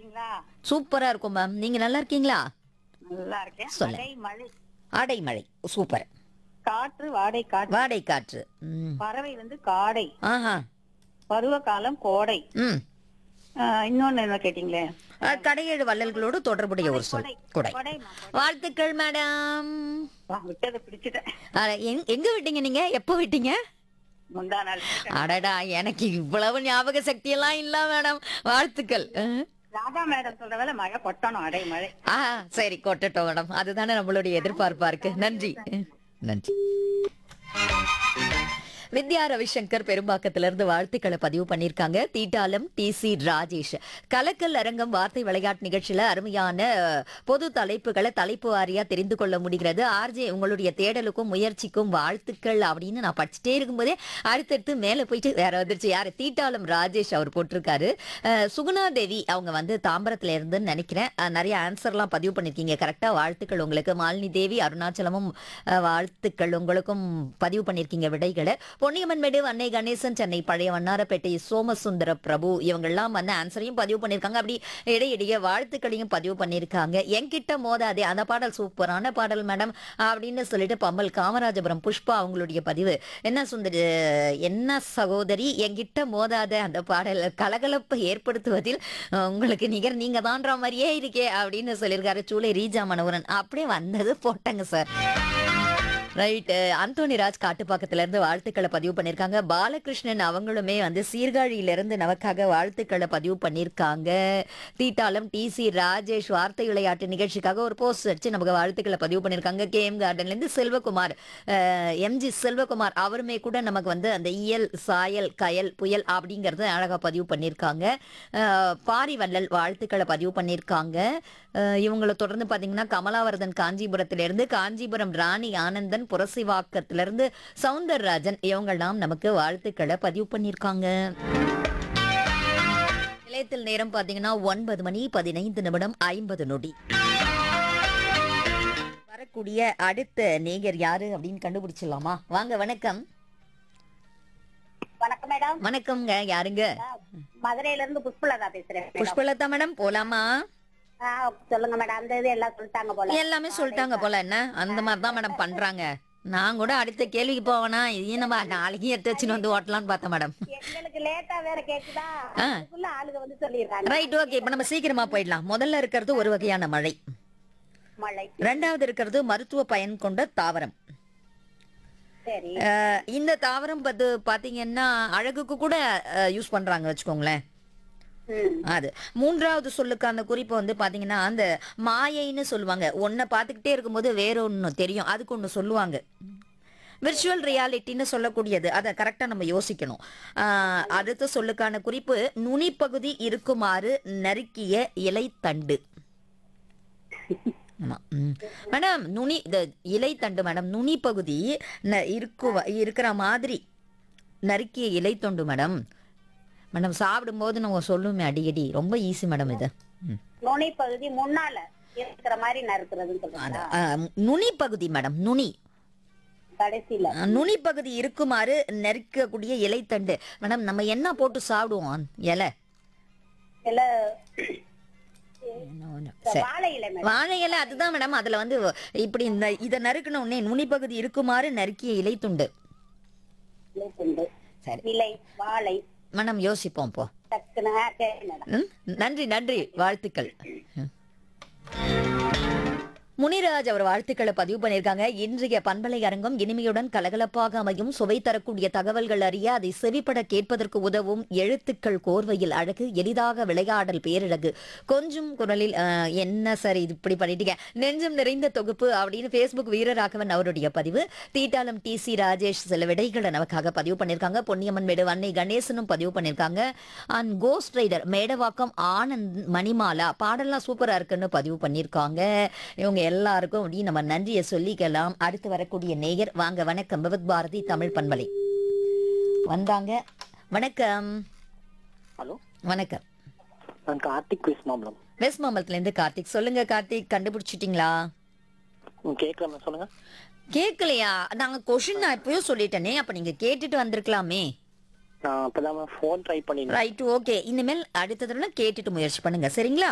இருக்கீங்களா சூப்பரா இருக்கும் மேம் நீங்க நல்லா இருக்கீங்களா நல்லா இருக்கேன் சொல்லு. மழை மழை அடைமழை சூப்பர் காற்று வாடை காற்று வாடை காற்று ம். பறவை வந்து காடை ஆஹா பருவ காலம் கோடை ம் ஆஹ், இன்னொன்னு என்ன கேட்டீங்களே அஹ், கடையேழு வள்ளல்களோடு தொடர்புடைய ஒரு சொல் குடை கொடைமா, கொடை. வாழ்த்துக்கள் மேடம் வா, விட்டதை பிடிச்சிட்டேன் அஹ், எங்- எங்க விட்டீங்க நீங்க எப்போ விட்டீங்க முந்தா நாள் அடடா எனக்கு இவ்வளவு ஞாபக சக்தி எல்லாம் இல்ல மேடம் வாழ்த்துக்கள் அஹ். ராதா மேடம் சொல்ற வேலை மழை கொட்டணும் அடை மழை ஆ சரி கொட்டட்டும் மேடம் அதுதானே நம்மளுடைய எதிர்பார்ப்பா இருக்கு நன்றி நன்றி வித்யா ரவிசங்கர் பெரும்பாக்கத்துல இருந்து வாழ்த்துக்களை பதிவு பண்ணிருக்காங்க தீட்டாலம் டி சி ராஜேஷ் கலக்கல் அரங்கம் வார்த்தை விளையாட்டு நிகழ்ச்சியில அருமையான அஹ், பொது தலைப்புகளை தலைப்பு வாரியா தெரிந்து கொள்ள முடிகிறது ஆர்ஜே உங்களுடைய தேடலுக்கும் முயற்சிக்கும் வாழ்த்துக்கள் அப்படின்னு நான் படிச்சுட்டே இருக்கும்போதே அடுத்தடுத்து மேல போயிட்டு வேற வந்துருச்சு யாரு தீட்டாலம் ராஜேஷ் அவர் போட்டிருக்காரு அஹ், சுகுணா தேவி அவங்க வந்து தாம்பரத்துல இருந்துன்னு நினைக்கிறேன் அஹ், நிறைய ஆன்சர்லாம் பதிவு பண்ணிருக்கீங்க கரெக்டா வாழ்த்துக்கள் உங்களுக்கு மாலினி தேவி அருணாச்சலமும் அஹ், வாழ்த்துக்கள் உங்களுக்கும் பதிவு பண்ணிருக்கீங்க விடைகளை பொன்னியம்மன் மேடு அன்னை கணேசன் சென்னை பழைய வண்ணாரப்பேட்டை சோமசுந்தர பிரபு இவங்கெல்லாம் வந்து ஆன்சரையும் பதிவு பண்ணிருக்காங்க அப்படி இடையிடையே வாழ்த்துக்களையும் பதிவு பண்ணிருக்காங்க என்கிட்ட மோதாதே அந்த பாடல் சூப்பரான பாடல் மேடம் அப்படின்னு சொல்லிட்டு பம்மல் காமராஜபுரம் புஷ்பா அவங்களுடைய பதிவு என்ன சுந்தரி என்ன சகோதரி என்கிட்ட மோதாத அந்த பாடல் கலகலப்பை ஏற்படுத்துவதில் அஹ், உங்களுக்கு நிகர் நீங்க தான்ற மாதிரியே இருக்கே அப்படின்னு சொல்லியிருக்காரு சூளை ரீஜா மனோகரன் அப்படியே வந்தது போட்டங்க சார் ரைட் அந்தோனி ராஜ் காட்டுப்பாக்கத்துல இருந்து வாழ்த்துக்களை பதிவு பண்ணிருக்காங்க பாலகிருஷ்ணன் அவங்களுமே வந்து சீர்காழியில இருந்து நமக்காக வாழ்த்துக்களை பதிவு பண்ணிருக்காங்க தீட்டாலம் டி சி ராஜேஷ் வார்த்தை விளையாட்டு நிகழ்ச்சிக்காக ஒரு போஸ்ட் அடிச்சு நமக்கு வாழ்த்துக்களை பதிவு பண்ணிருக்காங்க கே எம் கார்டன்ல இருந்து செல்வகுமார் எம்ஜி செல்வகுமார் அவருமே கூட நமக்கு வந்து அந்த இயல் சாயல் கயல் புயல் அப்படிங்கறது அழகா பதிவு பண்ணிருக்காங்க அஹ், பாரிவள்ளல் வாழ்த்துக்களை பதிவு பண்ணிருக்காங்க அஹ், இவங்களை தொடர்ந்து பாத்தீங்கன்னா கமலாவரதன் காஞ்சிபுரத்திலிருந்து காஞ்சிபுரம் ராணி ஆனந்தன் புரசிவாக்கத்திலிருந்து சவுந்தரராஜன் இவங்கெல்லாம் நமக்கு வாழ்த்துக்களை பதிவு பண்ணிருக்காங்க நிலையத்தில் நேரம் பாத்தீங்கன்னா ஒன்பது மணி பதினைந்து நிமிடம் ஐம்பது நொடி வரக்கூடிய அடுத்த நேயர் யாரு அப்படின்னு கண்டுபிடிச்சிடலாமா வாங்க வணக்கம் வணக்கம் மேடம் வணக்கம்ங்க யாருங்க மதுரையில இருந்து புஷ்பலதா பேசுறேன் மேடம். புஷ்பலதா மேடம் போலாமா ஆ, சொல்லுங்க மேடம் அந்த இது எல்லாம் சொல்லிட்டாங்க போல எல்லாமே சொல்லிட்டாங்க போல என்ன அந்த மாதிரி தான் மேடம் பண்றாங்க நான் கூட அடுத்த கேள்விக்கு போவேனா என்னமா நாளைக்கு எடுத்து வச்சுன்னு வந்து ஓட்டலாம்னு பார்த்தேன் மேடம் எங்களுக்கு லேட்டா வேற கேக்குதா ஆ. அதுக்குள்ள ஆளுங்க வந்து சொல்லிடுறாங்க ரைட் ஓகே இப்ப நம்ம சீக்கிரமா போயிடலாம் முதல்ல இருக்கிறது ஒரு வகையான மழை மழை ரெண்டாவது இருக்கிறது மருத்துவ பயன் கொண்ட தாவரம் சரி அஹ், இந்த தாவரம் பத்து பாத்தீங்கன்னா அழகுக்கு கூட யூஸ் பண்றாங்க வச்சுக்கோங்களேன் ம். அது மூன்றாவது சொல்லுக்கான குறிப்பு வந்து பாத்தீங்கன்னா அந்த மாயைன்னு சொல்லுவாங்க ஒன்ன பார்த்துக்கிட்டே இருக்கும்போது வேற ஒன்று தெரியும் அதுக்கு ஒன்று சொல்லுவாங்க விர்ச்சுவல் ரியாலிட்டின்னு சொல்லக்கூடியது அதை கரெக்டாக நம்ம யோசிக்கணும் ஆஹ், அடுத்த சொல்லுக்கான குறிப்பு நுனிப்பகுதி இருக்குமாறு நறுக்கிய இலைத்தண்டு ஆமா ம். மேடம் நுனி இந்த இலைத்தண்டு மேடம் நுனி பகுதி ந- இருக்குவ இருக்கிற மாதிரி நறுக்கிய இலைத்தண்டு மேடம் மேடம் சாப்பிடும்போது நம்ம சொல்லுமே அடிக்கடி ரொம்ப ஈஸி மேடம் இது ம். நுனி பகுதி முன்னால இருக்கிற மாதிரி நறுக்கிறதுன்னு அது, சொல்றாங்க ஆ, நுனி பகுதி மேடம் நுனி கடைசியில ஆ, நுனி பகுதி இருக்குமாறு நறுக்கக்கூடிய இலைத்தண்டு மேடம் நம்ம என்ன போட்டு சாப்பிடுவோம் இலை இல்ல என்ன ஒண்ணு. சரி. வாழை இலை மேடம் வாழை இலை அதுதான் மேடம் அதுல வந்து இப்படி இந்த இதை நறுக்கணும் உடனே நுனி பகுதி இருக்குமாறு நறுக்கிய இலைத்துண்டு இலைத்துண்டு. சரி இலை வாழை மேடம் யோசிப்போம் போ டக்குன்னு ஆ, சரி மேடம் ம்? நன்றி நன்றி வாழ்த்துக்கள் முனிராஜ் அவர் வாழ்த்துக்களை பதிவு பண்ணியிருக்காங்க இன்றைய பண்பலை அரங்கம் இனிமையுடன் கலகலப்பாக அமையும் சுவை தரக்கூடிய தகவல்கள் அறிய அதை செவிப்பட கேட்பதற்கு உதவும் எழுத்துக்கள் கோர்வையில் அழகு எளிதாக விளையாடல் பேரழகு கொஞ்சம் குரலில் அஹ், என்ன சார் இது இப்படி பண்ணிட்டீங்க நெஞ்சம் நிறைந்த தொகுப்பு அப்படின்னு ஃபேஸ்புக் வீரராகவன் அவருடைய பதிவு தீட்டாளம் டி சி ராஜேஷ் சில விடைகளை நமக்காக பதிவு பண்ணியிருக்காங்க பொன்னியம்மன் மேடு அன்னை கணேசனும் பதிவு பண்ணியிருக்காங்க and ghost rider Medavakkam Anand Manimala பாடல்லாம் சூப்பரா இருக்குன்னு பதிவு பண்ணியிருக்காங்க இவங்க எல்லாருக்கும் அப்படி நம்ம நன்றியை சொல்லிக்கலாம் அடுத்து வரக்கூடிய நேயர் வாங்க வணக்கம் விவத் பாரதி தமிழ் பண்பலை வந்தாங்க வணக்கம் ஹலோ வணக்கம் நான் கார்த்திக் பேசுமா மேடம் வெஸ்ட் மாம்பலத்துல இருந்து கார்த்திக் சொல்லுங்க கார்த்திக் கண்டுபிடிச்சிட்டீங்களா ம் கேட்கலாம் மேம் சொல்லுங்க கேட்கலையா நாங்க கொஷின் நான் எப்பயோ சொல்லிட்டேனே அப்ப நீங்க கேட்டுட்டு வந்திருக்கலாமே நான் அப்பதான் மேம் ஃபோன் ட்ரை பண்ணிருந்தேன் ரைட் ஓகே இனிமேல் அடுத்த தடவை கேட்டுட்டு முயற்சி பண்ணுங்க சரிங்களா